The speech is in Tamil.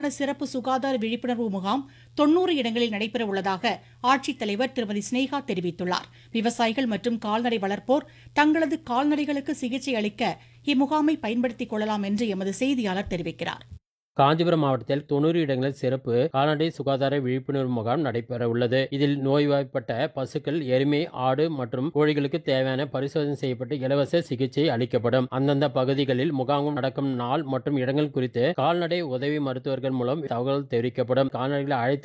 மாவட்ட சிறப்பு சுகாதார விழிப்புணர்வு முகாம் தொன்னூறு இடங்களில் நடைபெற உள்ளதாக ஆட்சித்தலைவர் திருமதி ஸ்னேகா தெரிவித்துள்ளார் விவசாயிகள் மற்றும் கால்நடை வளர்ப்போர் தங்களது கால்நடைகளுக்கு சிகிச்சை அளிக்க இம்முகாமை பயன்படுத்திக் கொள்ளலாம் என்று எமது செய்தியாளர் தெரிவிக்கிறார் காஞ்சிபுரம் மாவட்டத்தில் தொண்ணூறு இடங்களில் சிறப்பு கால்நடை சுகாதார விழிப்புணர்வு முகாம் நடைபெற உள்ளது இதில் நோய்வாய்ப்பட்ட பசுக்கள் எருமை ஆடு மற்றும் கோழிகளுக்கு தேவையான பரிசோதனை செய்யப்பட்டு இலவச சிகிச்சை அளிக்கப்படும் அந்தந்த பகுதிகளில் முகாம் நடக்கும் நாள் மற்றும் இடங்கள் குறித்து கால்நடை உதவி மருத்துவர்கள் மூலம் தகவல் தெரிவிக்கப்படும் கால்நடைகளை அழைத்து